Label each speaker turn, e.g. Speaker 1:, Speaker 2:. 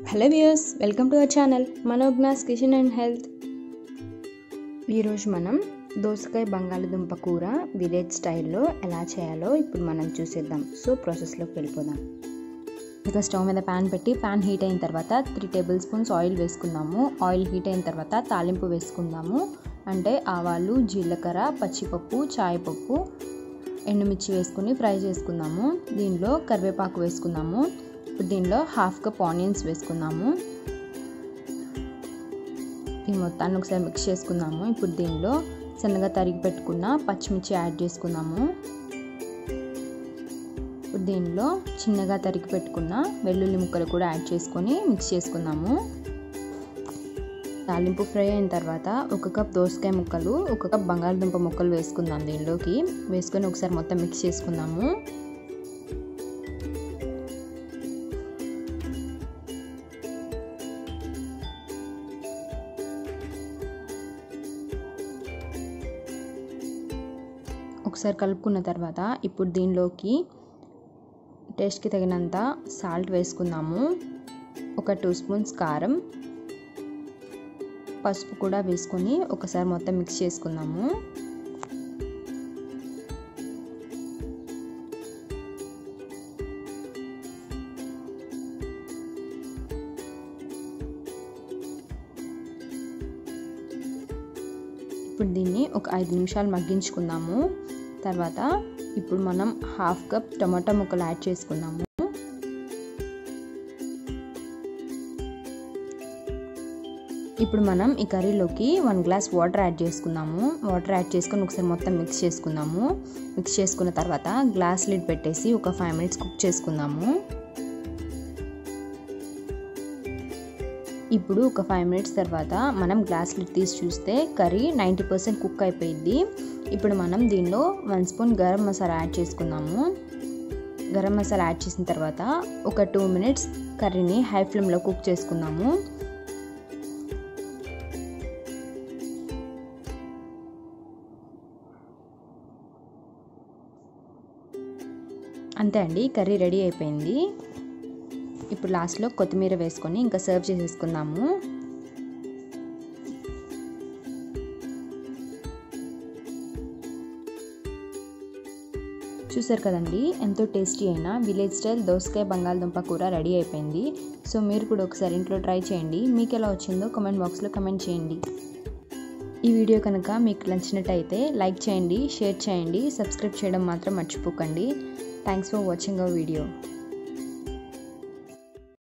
Speaker 1: hello viewers welcome to our channel Manojna's kitchen and health ఈరోజు మనం దోసకాయ బంగాళదుంప కూర విలేజ్ స్టైల్లో ఎలా చేయాలో ఇప్పుడు మనం చూసేద్దాం సో ప్రాసెస్లోకి వెళ్ళిపోదాం ఇక స్టవ్ మీద ప్యాన్ పెట్టి ప్యాన్ హీట్ అయిన తర్వాత త్రీ టేబుల్ స్పూన్స్ ఆయిల్ వేసుకుందాము ఆయిల్ హీట్ అయిన తర్వాత తాలింపు వేసుకుందాము అంటే ఆవాలు జీలకర్ర పచ్చిపప్పు చాయపప్పు ఎండుమిర్చి వేసుకుని ఫ్రై చేసుకుందాము దీనిలో కరివేపాకు వేసుకుందాము ఇప్పుడు దీనిలో హాఫ్ కప్ ఆనియన్స్ వేసుకుందాము ఈ మొత్తాన్ని ఒకసారి మిక్స్ చేసుకుందాము ఇప్పుడు దీనిలో సన్నగా తరిగి పెట్టుకున్న పచ్చిమిర్చి యాడ్ చేసుకుందాము ఇప్పుడు దీనిలో చిన్నగా తరిగి పెట్టుకున్న వెల్లుల్లి ముక్కలు కూడా యాడ్ చేసుకొని మిక్స్ చేసుకుందాము తాలింపు ఫ్రై అయిన తర్వాత ఒక కప్ దోసకాయ ముక్కలు ఒక కప్ బంగాళదుంప ముక్కలు వేసుకుందాం దీనిలోకి వేసుకొని ఒకసారి మొత్తం మిక్స్ చేసుకుందాము ఒకసారి కలుపుకున్న తర్వాత ఇప్పుడు దీనిలోకి టేస్ట్కి తగినంత సాల్ట్ వేసుకుందాము ఒక టూ స్పూన్స్ కారం పసుపు కూడా వేసుకొని ఒకసారి మొత్తం మిక్స్ చేసుకుందాము ఇప్పుడు దీన్ని ఒక ఐదు నిమిషాలు మగ్గించుకుందాము తర్వాత ఇప్పుడు మనం హాఫ్ కప్ టమాటా ముక్కలు యాడ్ చేసుకుందాము ఇప్పుడు మనం ఈ కర్రీలోకి వన్ గ్లాస్ వాటర్ యాడ్ చేసుకుందాము వాటర్ యాడ్ చేసుకొని ఒకసారి మొత్తం మిక్స్ చేసుకుందాము మిక్స్ చేసుకున్న తర్వాత గ్లాస్ లిడ్ పెట్టేసి ఒక ఫైవ్ మినిట్స్ కుక్ చేసుకుందాము ఇప్పుడు ఒక ఫైవ్ మినిట్స్ తర్వాత మనం గ్లాస్ లిడ్ తీసి చూస్తే కర్రీ నైంటీ పర్సెంట్ కుక్ అయిపోయింది ఇప్పుడు మనం దీనిలో one spoon garam masala add చేసుకుందాము గరం మసాలా యాడ్ చేసిన తర్వాత ఒక టూ మినిట్స్ కర్రీని హై ఫ్లేమ్లో కుక్ చేసుకుందాము అంతే అండి కర్రీ రెడీ అయిపోయింది ఇప్పుడు లాస్ట్లో కొత్తిమీర వేసుకొని ఇంకా సర్వ్ చేసేసుకుందాము చూసారు కదండి ఎంతో టేస్టీ అయిన విలేజ్ స్టైల్ దోసకాయ బంగాళదుంప కూర రెడీ అయిపోయింది సో మీరు కూడా ఒకసారి ఇంట్లో ట్రై చేయండి మీకు ఎలా వచ్చిందో కమెంట్ బాక్స్లో కమెంట్ చేయండి ఈ వీడియో కనుక మీకు నచ్చినట్టయితే లైక్ చేయండి షేర్ చేయండి సబ్స్క్రైబ్ చేయడం మాత్రం మర్చిపోకండి thanks for watching our video